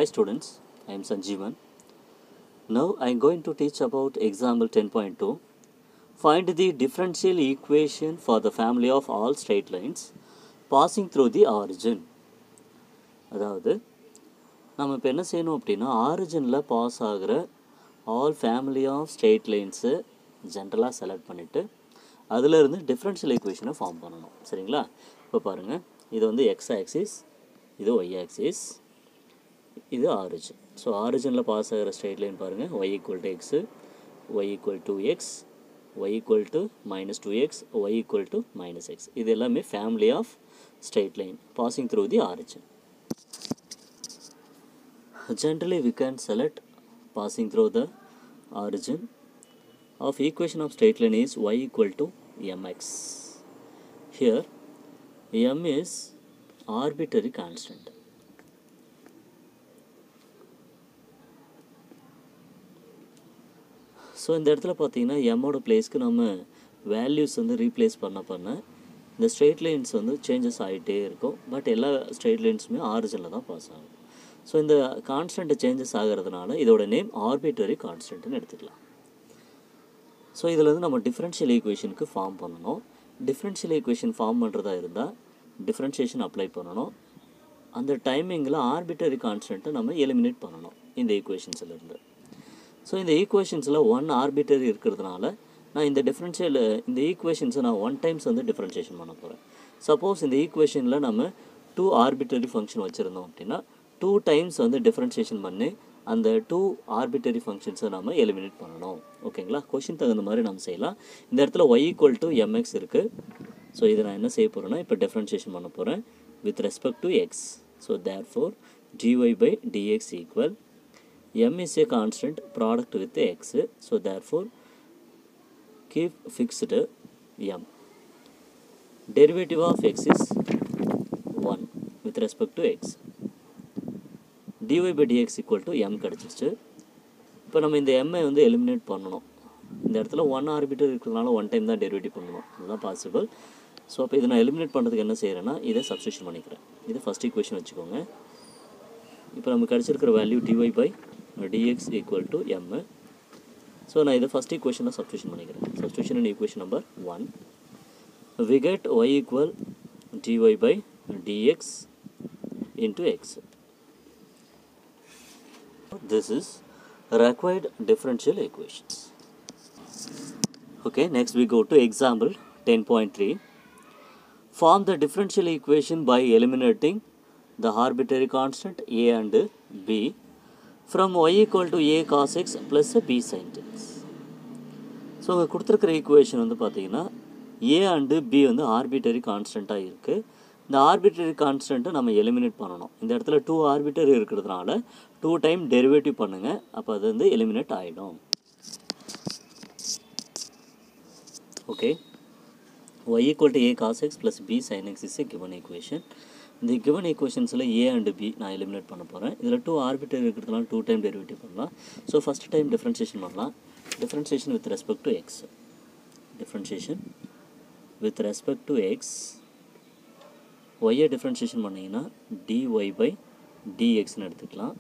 Hi students, I am Sanjeevan. Now I am going to teach about example 10.2. Find the differential equation for the family of all straight lines passing through the origin. அதாவது நம்ம இப்போ என்ன செய்யணும் அப்படின்னா ஆரிஜினில் pass ஆகிற all family of straight lines ஜென்ரலாக select பண்ணிவிட்டு அதிலிருந்து டிஃப்ரென்ஷியல் ஈக்குவேஷனை ஃபார்ம் பண்ணணும் சரிங்களா இப்போ பாருங்கள் இது வந்து எக்ஸ் ஆக்சிஸ் இது ஒய் ஆக்சிஸ் இது ஆரிஜின் ஸோ ஆரிஜினில் பாஸ் ஆகிற ஸ்ட்ரெயிட் லைன் பாருங்கள் Y equal to X Y equal to X Y equal to minus two X Y equal to minus X இது எல்லாமே family of straight line passing through the origin generally we can select passing through the origin of equation of straight line is y equal to mx here m is arbitrary constant so இந்த இடத்துல பார்த்தீங்கன்னா எம்மோட பிளேஸ்க்கு நம்ம values வந்து replace பண்ண பண்ண இந்த straight lines வந்து சேஞ்சஸ் ஆகிட்டே இருக்கும் பட் எல்லா ஸ்ட்ரெயிட் லைன்ஸுமே ஆரிஜினில் தான் பாஸ் ஆகும் ஸோ இந்த கான்ஸ்டன்ட் சேஞ்சஸ் ஆகிறதுனால இதோட நேம் ஆர்பிட்டரி கான்ஸ்டன்ட்னு எடுத்துக்கலாம் ஸோ இதில் வந்து நம்ம டிஃப்ரென்ஷியல் ஈக்குவேஷனுக்கு ஃபார்ம் பண்ணணும் டிஃப்ரென்ஷியல் ஈக்குவேஷன் ஃபார்ம் பண்ணுறதா இருந்தால் டிஃப்ரென்ஷியேஷன் அப்ளை பண்ணணும் அந்த டைமிங்கில் ஆர்பிட்டரி கான்ஸ்டன்ட்டை நம்ம எலிமினேட் பண்ணணும் இந்த ஈக்குவேஷன்ஸ்லேருந்து ஸோ இந்த ஈக்குவேஷன்ஸில் ஒன் ஆர்பிட்டரி இருக்கிறதுனால நான் இந்த டிஃப்ரென்ஷியல் இந்த ஈக்குவேஷன்ஸை நான் ஒன் டைம்ஸ் வந்து டிஃப்ரென்ஷியேஷன் பண்ண போகிறேன் சப்போஸ் இந்த ஈக்குவேஷனில் நம்ம டூ ஆர்பிட்டரி ஃபங்க்ஷன் வச்சுருந்தோம் அப்படின்னா டூ டைம்ஸ் வந்து டிஃப்ரென்ஷியேஷன் பண்ணி அந்த டூ ஆர்பிட்டரி ஃபங்க்ஷன்ஸை நம்ம எலிமினேட் பண்ணணும் ஓகேங்களா கொஷின் தகுந்த மாதிரி நம்ம செய்யலாம் இந்த இடத்துல ஒய் ஈக்குவல் டு எம்எக்ஸ் இருக்குது ஸோ இதை நான் என்ன செய்ய போகிறேன்னா இப்போ டிஃப்ரென்ஷியேஷன் பண்ண போகிறேன் with respect to X so therefore D Y by dx equal m is a constant product with x so therefore keep fixed m derivative of x is 1 with respect to x dy by dx equal to m கிடச்சிருச்சு இப்போ நம்ம இந்த Mi வந்து eliminate பண்ணணும் இந்த இடத்துல one arbitrary இருக்கிறதுனால one time தான் டெரிவேட்டிவ் பண்ணணும் அதுதான் பாசிபிள் ஸோ அப்போ இதை நான் எலிமினேட் பண்ணுறதுக்கு என்ன செய்கிறேன்னா இதை சப்ஸ்டியூஷன் பண்ணிக்கிறேன் இது ஃபஸ்ட் ஈக்குவேஷன் வச்சுக்கோங்க இப்போ நமக்கு கிடச்சிருக்கிற value dy by dx equal to m so நான் இதை ஃபஸ்ட் ஈக்குவேஷனில் சப்ஸ்டியூஷன் பண்ணிக்கிறேன் substitution in equation number one we get y equal dy by dx into x this is required differential equations okay next we go to example 10.3 form the differential equation by eliminating the arbitrary constant a and b from y equal to a cos x plus b sin x so இங்கே கொடுத்துருக்கிற equation வந்து பார்த்தீங்கன்னா A and B வந்து arbitrary கான்ஸ்டண்ட்டாக இருக்குது இந்த arbitrary கான்ஸ்டண்ட்டை நம்ம eliminate பண்ணணும் இந்த இடத்துல டூ ஆர்பிட்டரி இருக்கிறதுனால டூ டைம் டெரிவேட்டிவ் பண்ணுங்கள் அப்போ அது வந்து எலிமினேட் ஆகிடும் okay Y equal to A cos X plus B sine X is a given equation இந்த கிவன் ஈக்குவேஷன்ஸில் ஏ அண்டு பி நான் எலிமினேட் பண்ண போகிறேன் இதில் டூ ஆர்பிட்டரி இருக்கிறதுனால டூ டைம் டெரிவேட்டிவ் பண்ணலாம் ஸோ ஃபஸ்ட் டைம் டிஃப்ரென்ஷியேஷன் பண்ணலாம் differentiation with respect to x differentiation with respect to x y differentiation பண்ணிங்கன்னா dy by dxன்னு எடுத்துக்கலாம்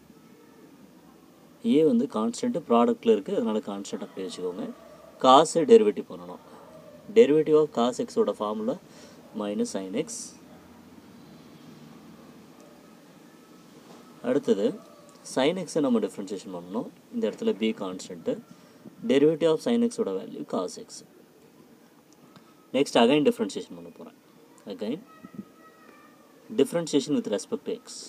a வந்து கான்ஸ்டன்ட் ப்ராடக்ட்டில் இருக்குது அதனால் கான்ஸ்டன்ட் அப்படி வச்சுக்கோங்க காசு டெரிவேட்டிவ் பண்ணணும் டெரிவேட்டிவ் ஆஃப் காஸ் எக்ஸோட ஃபார்முலா மைனஸ் சைன் எக்ஸ் அடுத்தது சைன் எக்ஸை நம்ம டிஃப்ரென்ஷியேஷன் பண்ணணும் இந்த இடத்துல b constant derivative of sine எக்ஸோட value cos x next again differentiation பண்ண போகிறேன் again differentiation with respect to x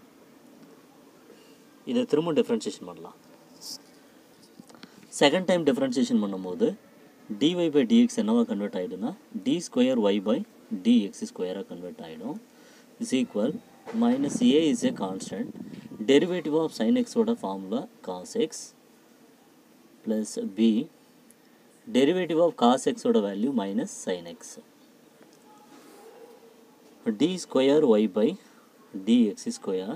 இதை திரும்ப டிஃப்ரென்ஷியேஷன் பண்ணலாம் செகண்ட் டைம் டிஃப்ரென்ஷியேஷன் பண்ணும்போது டிஒய் பை டிஎக்ஸ் என்னவா கன்வெர்ட் ஆகிடும்னா d square y by dx ஸ்கொயராக கன்வெர்ட் ஆகிடும் is equal minus a is a constant derivative of sin x ஓட formula cos x plus b derivative of cos x ஓட value minus sin x d square y by dx square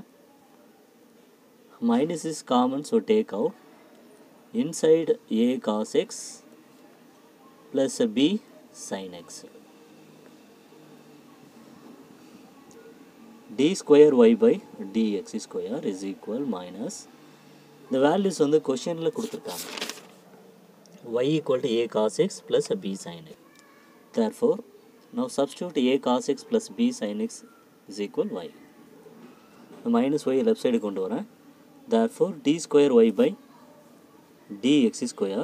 minus is common so take out inside a cos x plus b sin x d square y by dx square is equal minus இந்த values வந்து கொஷினில் கொடுத்துருக்காங்க y equal to a cos x plus a b sin x. Therefore, now substitute a cos x plus b sin x is equal y. The minus y left side கொண்டு வரேன் therefore d square y by dx square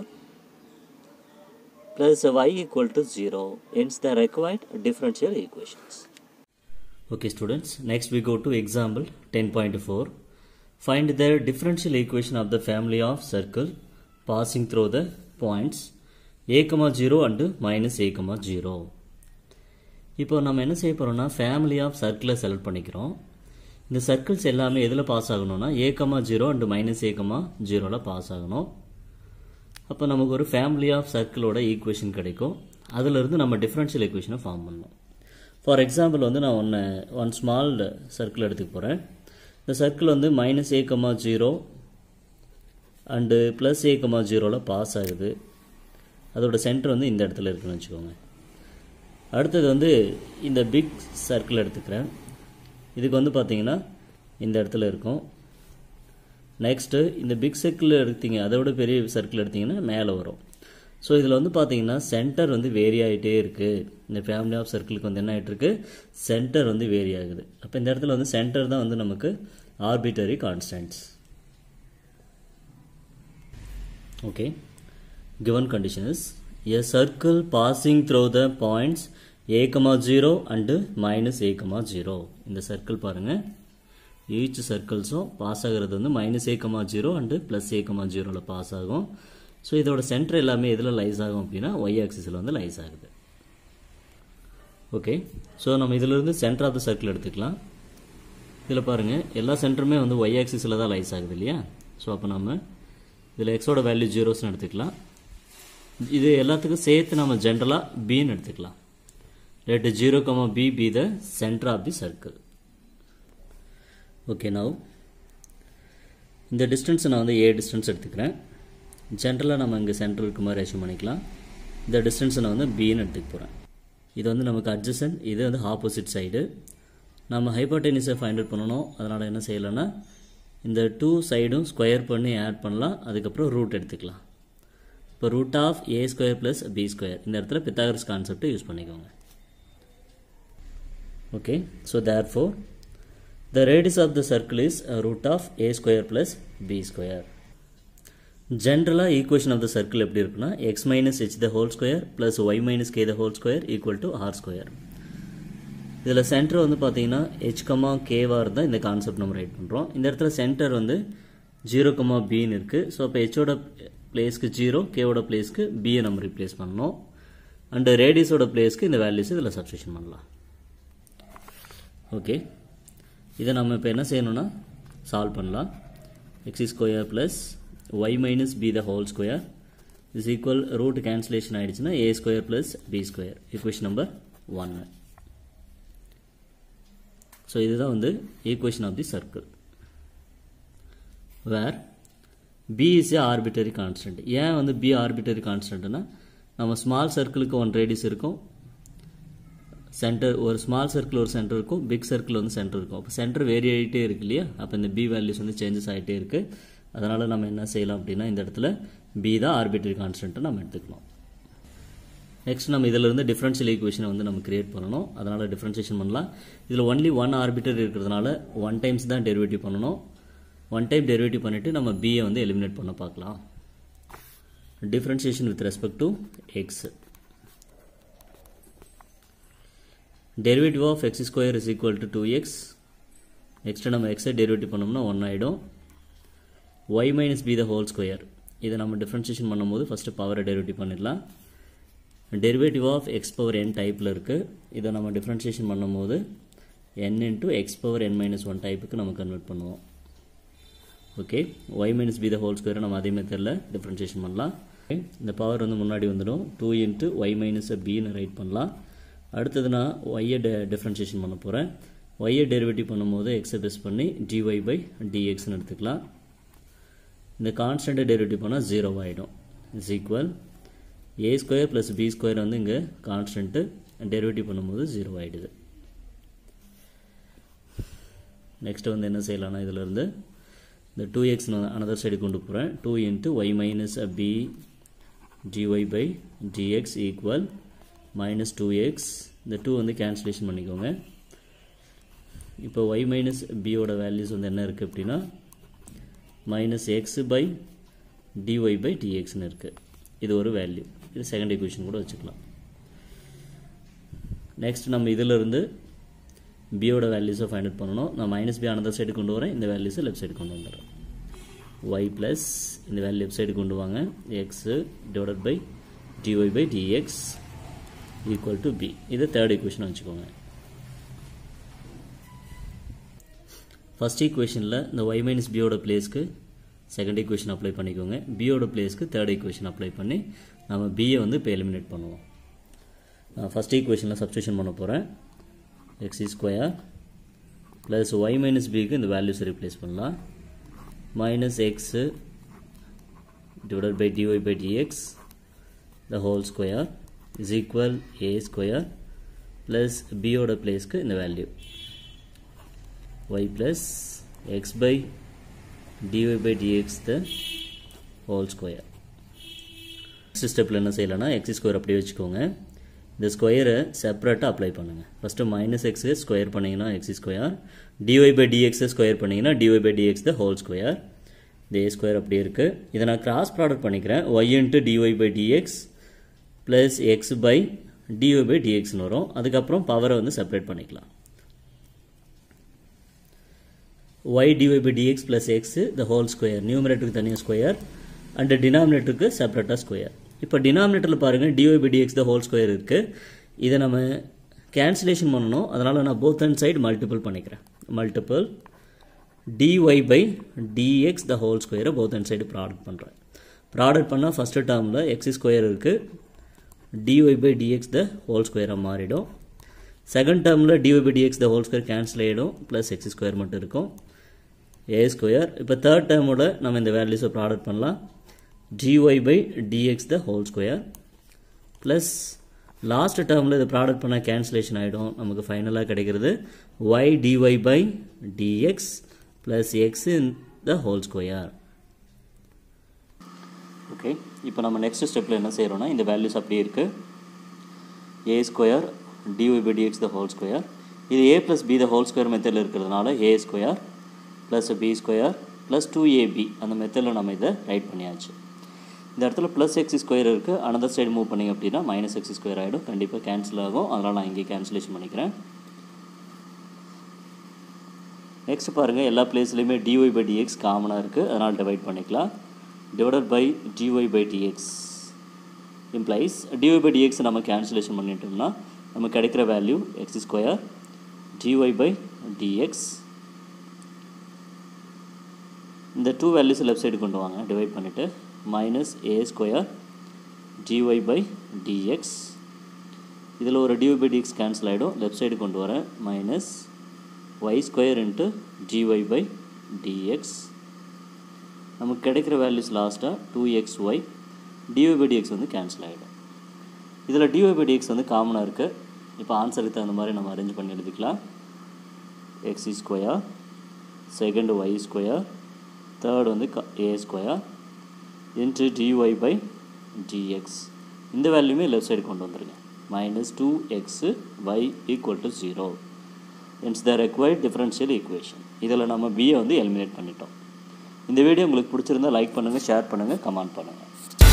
plus y equal to 0 hence the required differential equations. Okay students, next we go to example 10.4. Find the differential equation of the family of circle passing through the points a, 0 and minus a, 0. இப்போ நம்ம என்ன செய்ய போகிறோம்னா family of சர்க்கிளை select பண்ணிக்கிறோம் இந்த circles எல்லாமே எதில் pass ஆகணும்னா a comma zero and minus a comma ஜீரோவில் பாஸ் ஆகணும் அப்போ நமக்கு ஒரு ஃபேமிலி ஆஃப் சர்க்கிளோட ஈக்குவேஷன் கிடைக்கும் அதிலிருந்து நம்ம டிஃப்ரென்ஷியல் ஈக்குவேஷனை ஃபார்ம் பண்ணணும் ஃபார் எக்ஸாம்பிள் வந்து நான் ஒன்று ஒன் ஸ்மால் சர்க்கிள் எடுத்துக்க போகிறேன் இந்த சர்க்கிள் வந்து minus a comma zero and plus a comma ஜீரோவில் பாஸ் ஆகுது அதோட சென்டர் வந்து இந்த இடத்துல இருக்குன்னு வச்சுக்கோங்க அடுத்தது வந்து இந்த பிக் சர்க்கிள் எடுத்துக்கிறேன் இதுக்கு வந்து பார்த்தீங்கன்னா இந்த இடத்துல இருக்கும் நெக்ஸ்ட்டு இந்த பிக் சர்க்கிள் எடுத்தீங்க அதை விட பெரிய சர்க்கிள் எடுத்தீங்கன்னா மேலே வரும் ஸோ இதில் வந்து பார்த்தீங்கன்னா சென்டர் வந்து வேரி ஆகிட்டே இருக்குது இந்த ஃபேமிலி ஆஃப் சர்க்கிளுக்கு வந்து என்ன ஆகிட்டு இருக்கு சென்டர் வந்து வேரி ஆகுது அப்போ இந்த இடத்துல வந்து சென்டர் தான் வந்து நமக்கு arbitrary constants okay given condition is a circle passing through the points a comma 0 and minus a comma 0 இந்த சர்க்கிள் பாருங்க ஈச் சர்க்கிள்ஸும் பாஸ் ஆகிறது வந்து minus a comma zero and plus a comma ஜீரோவில் பாஸ் ஆகும் so இதோட centre எல்லாமே எதில் lies ஆகும் அப்படின்னா ஒய் ஆக்சிஸில் வந்து லைஸ் ஆகுது ஓகே ஸோ நம்ம இதிலிருந்து சென்டர் ஆஃப் த சர்க்கிள் எடுத்துக்கலாம் இதில் பாருங்கள் எல்லா சென்டருமே வந்து ஒய் ஆக்சிஸில் தான் லைஸ் ஆகுது இல்லையா ஸோ அப்போ நம்ம இதில் எக்ஸோட வேல்யூ ஜீரோஸ்னு எடுத்துக்கலாம் இது எல்லாத்துக்கும் சேர்த்து நம்ம ஜென்ரலாக பின்னு எடுத்துக்கலாம் let zero comma b be the centre of the circle okay now இந்த டிஸ்டன்ஸை நான் வந்து ஏ டிஸ்டன்ஸ் எடுத்துக்கிறேன் ஜென்ரலாக நம்ம இங்கே சென்டர் இருக்க மாதிரி அச்சீவ் பண்ணிக்கலாம் இந்த டிஸ்டன்ஸை நான் வந்து பின்னு எடுத்துக்க போகிறேன் இது வந்து நமக்கு அட்ஜசன் இது வந்து ஆப்போசிட் சைடு நம்ம ஹைப்பர்டெனிஸை ஃபைண்ட் அவுட் பண்ணணும் அதனால் என்ன செய்யலைன்னா இந்த டூ சைடும் ஸ்கொயர் பண்ணி ஆட் பண்ணலாம் அதுக்கப்புறம் ரூட் எடுத்துக்கலாம் இப்போ root of a square plus b square இந்த இடத்துல பித்தாகரஸ் கான்செப்டை யூஸ் பண்ணிக்கோங்க okay so therefore the radius of the circle is root of a square plus b square ஜென்ரலாக ஈக்குவேஷன் ஆஃப் த சர்க்கிள் எப்படி இருக்குன்னா x minus h the whole square plus y minus k the whole square equal to r square இதில் centre வந்து பார்த்தீங்கன்னா H comma கேவாக இருந்தால் இந்த concept நம்ம right பண்ணுறோம் இந்த இடத்துல சென்டர் வந்து ஜீரோ கமா பின்னு இருக்குது ஸோ அப்போ ஹெச்சோட பிளேஸ்க்கு ஜீரோ கேவோட பிளேஸ்க்கு பியை நம்ம ரீப்ளேஸ் பண்ணணும் அண்டு ரேடியஸோட பிளேஸ்க்கு இந்த வேல்யூஸ் இதில் சப்ஸ்டியூஷன் பண்ணலாம் ஓகே இதை நம்ம இப்போ என்ன செய்யணும்னா சால்வ் பண்ணலாம் x square plus y minus b the whole square is equal root cancellation ஆகிடுச்சுன்னா a square plus b square equation number ஒன்று ஸோ இதுதான் வந்து equation of the circle where b is a arbitrary constant ஏன் வந்து b arbitrary கான்ஸ்டன்ட்னா நம்ம small சர்க்கிளுக்கு one radius இருக்கும் சென்டர் ஒரு ஸ்மால் சர்க்கிள் ஒரு சென்டர் இருக்கும் பிக் சர்க்கிள் வந்து சென்டர் இருக்கும் அப்போ சென்டர் வேரி ஆகிட்டே இருக்கு இல்லையா அப்போ இந்த பி வேல்யூஸ் வந்து சேஞ்சஸ் ஆகிட்டே இருக்குது அதனால் நம்ம என்ன செய்யலாம் அப்படின்னா இந்த இடத்துல பி தான் ஆர்பிட்டரி கான்ஸ்டன்ட்டை நம்ம எடுத்துக்கலாம் நெக்ஸ்ட் நம்ம இதிலிருந்து டிஃபரன்ஷியல் ஈக்குவேஷனை வந்து நம்ம கிரியேட் பண்ணணும் அதனால் டிஃபரன்ஷியேஷன் பண்ணலாம் இதில் ஒன்லி ஒன் ஆர்பிட்டர் இருக்கிறதுனால ஒன் டைம்ஸ் தான் டெரிவேட்டிவ் பண்ணணும் ஒன் டைம் டெரிவேட்டிவ் பண்ணிவிட்டு நம்ம பியை வந்து எலிமினேட் பண்ண பார்க்கலாம் differentiation with respect to x derivative of x square is equal to two x next நம்ம எக்ஸை டெரிவேட்டிவ் பண்ணோம்னா ஒன் ஆகிடும் y minus b the whole square இதை நம்ம டிஃப்ரென்ஷியேஷன் பண்ணும்போது ஃபஸ்ட்டு பவரை டெரிவேட்டிவ் பண்ணிடலாம் derivative of x power n டைப்பில் இருக்குது இதை நம்ம டிஃப்ரென்ஷியேஷன் பண்ணும்போது n into x power n minus one டைப்புக்கு நம்ம கன்வெர்ட் பண்ணுவோம் okay y minus b the whole ஸ்கொயரை நம்ம அதே மெத்தடில் டிஃப்ரென்ஷியேஷன் பண்ணலாம் இந்த பவர் வந்து முன்னாடி வந்துடும் டூ இன்ட்டு ஒய் மைனஸ் பின்னு ரைட் பண்ணலாம் அடுத்தது நான் ஒய்யை டெ டிஃப்ரென்ஷியேஷன் பண்ண போகிறேன் ஒய்யை டெரிவேட்டிவ் பண்ணும்போது எக்ஸை பெஸ் பண்ணி டிஒய் பை டிஎக்ஸ்னு எடுத்துக்கலாம் இந்த கான்ஸ்டண்ட்டை டெரிவேட்டிவ் பண்ணால் ஜீரோ ஆகிடும் is equal a square plus b square வந்து இங்கே கான்ஸ்டன்ட்டு டெரிவேட்டிவ் பண்ணும்போது ஜீரோ ஆகிடுது நெக்ஸ்ட் வந்து என்ன செய்யலாம்னா இதிலிருந்து இந்த டூ எக்ஸ் நான் அனதர் சைடு கொண்டு போகிறேன் two into y minus b dy by dx equal minus two x இந்த டூ வந்து கேன்சலேஷன் பண்ணிக்கோங்க இப்போ ஒய் மைனஸ் பியோட வேல்யூஸ் வந்து என்ன இருக்குது அப்படின்னா minus x by dy by டிஎக்ஸ்னு இருக்குது இது ஒரு வேல்யூ இது செகண்ட் ஈக்குவேஷன் கூட வச்சுக்கலாம் நெக்ஸ்ட் நம்ம இதிலிருந்து பியோட வேல்யூஸை ஃபைண்ட் அவுட் பண்ணணும் நான் மைனஸ் பி அனதர் சைடு கொண்டு வரேன் இந்த வேல்யூஸை லெஃப்ட் சைடு கொண்டு வந்துடுறேன் ஒய் ப்ளஸ் இந்த வேல்யூ லெஃப்ட் சைடு கொண்டு வாங்க x divided by dy by dx equal to b இது தேர்ட் ஈக்குவேஷன் வச்சுக்கோங்க ஃபஸ்ட் ஈக்குவேஷனில் இந்த ஒய் மைனஸ் பியோட பிளேஸ்க்கு செகண்ட் ஈக்குவேஷன் அப்ளை பண்ணிக்கோங்க பியோட பிளேஸ்க்கு தேர்ட் ஈக்குவேஷன் அப்ளை பண்ணி நம்ம பியை வந்து இப்போ எலிமினேட் பண்ணுவோம் நான் ஃபஸ்ட் ஈக்குவேஷனில் சப்ஸ்டியூஷன் பண்ண போகிறேன் x square plus y minus பிக்கு இந்த வேல்யூஸை ரிப்ளேஸ் பண்ணலாம் minus x divided by dy by dx the whole square is equal a square plus பியோட பிளேஸ்க்கு இந்த value y plus x by dy by dx the whole square next ஸ்டெப்பில் என்ன செய்யலாம்னா X square அப்படியே வச்சுக்கோங்க இந்த ஸ்கொயரை செப்பரேட்டாக அப்ளை பண்ணுங்கள் ஃபஸ்ட்டு மைனஸ் எக்ஸு ஸ்கொயர் பண்ணிங்கன்னா எக்ஸ் ஸ்கொயர் டிஒய் பை டிஎக்ஸை ஸ்கொயர் பண்ணிங்கன்னா dy by dx the whole square இந்த ஏ ஸ்கொயர் அப்படியே இருக்குது இதை நான் கிராஸ் ப்ராடக்ட் பண்ணிக்கிறேன் y into dy by dx plus x by dy by டிஎக்ஸ்னு வரும் அதுக்கப்புறம் பவரை வந்து செப்பரேட் பண்ணிக்கலாம் y dy by dx plus x the whole square நியூமரேட்டருக்கு தனியாக ஸ்கொயர் அண்ட் டினாமினேட்டருக்கு செப்பரேட்டாக ஸ்கொயர் இப்போ டினாமினேட்டரில் பாருங்கள் dy by dx the whole square இருக்குது இதை நம்ம கேன்சலேஷன் பண்ணணும் அதனால் நான் போத் அண்ட் சைடு மல்டிபிள் பண்ணிக்கிறேன் multiple dy by dx the whole square both and side product பண்ணுறேன் ப்ராடக்ட் பண்ணால் ஃபஸ்ட்டு டேர்மில் எக்ஸ் ஸ்கொயர் இருக்குது dy by dx the whole square மாறிடும் செகண்ட் டேர்மில் dy by dx the whole square cancel ஆகிடும் plus x square மட்டும் இருக்கும் ஏ square இப்போ தேர்ட் டேர்மோட நம்ம இந்த வேல்யூஸை ப்ராடக்ட் பண்ணலாம் dy by dx the whole square plus last டேர்மில் இதை ப்ராடக்ட் பண்ணால் கேன்சலேஷன் ஆகிடும் நமக்கு ஃபைனலாக கிடைக்கிறது y dy by dx plus x in the whole square okay இப்போ நம்ம நெக்ஸ்ட் ஸ்டெப்பில் என்ன செய்கிறோம்னா இந்த வேல்யூஸ் அப்படியே இருக்குது a square dy by dx the whole square இது a plus b the whole square மெத்தடில் இருக்கிறதுனால a square plus b square plus two ab அந்த மெத்தடில் நம்ம இதை ரைட் பண்ணியாச்சு இந்த இடத்துல ப்ளஸ் எக்ஸ் ஸ்கொயர் இருக்குது அனதர் சைடு மூவ் பண்ணிங்க அப்படின்னா மைனஸ் எக்ஸ் ஸ்கொயர் ஆகிடும் கண்டிப்பாக கேன்சல் ஆகும் அதனால் நான் இங்கே கேன்சலேஷன் பண்ணிக்கிறேன் நெக்ஸ்ட் பாருங்கள் எல்லா பிளேஸ்லையுமே டிஒய் பை டிஎக்ஸ் காமனாக இருக்குது அதனால் டிவைட் பண்ணிக்கலாம் divided by dy by dx implies dy by dx நம்ம கேன்சலேஷன் பண்ணிட்டோம்னா நமக்கு கிடைக்கிற value x square dy by dx இந்த டூ வேல்யூஸ் லெஃப்ட் சைடு கொண்டு வாங்க டிவைட் பண்ணிவிட்டு minus a square dy by dx இதில் ஒரு டிஒய் பை டிஎக்ஸ் கேன்சல் ஆகிடும் லெஃப்ட் சைடு கொண்டு வரேன் minus y square into dy by dx நமக்கு கிடைக்கிற வேல்யூஸ் லாஸ்ட்டாக two X y dy by dx வந்து கேன்சல் ஆகிடும் இதில் டிஒய் பை டிஎக்ஸ் வந்து காமனாக இருக்குது இப்போ ஆன்சருக்கு தகுந்த மாதிரி நம்ம அரேஞ்ச் பண்ணி எழுதிக்கலாம் x square second y square third வந்து a square into dy by dx இந்த வேல்யூமே லெஃப்ட் சைடு கொண்டு வந்துருங்க minus two x Y equal to zero hence the required differential equation இதில் நம்ம பியை வந்து எலிமினேட் பண்ணிட்டோம் இந்த வீடியோ உங்களுக்கு பிடிச்சிருந்தா லைக் பண்ணுங்கள் ஷேர் பண்ணுங்கள் கமெண்ட் பண்ணுங்கள்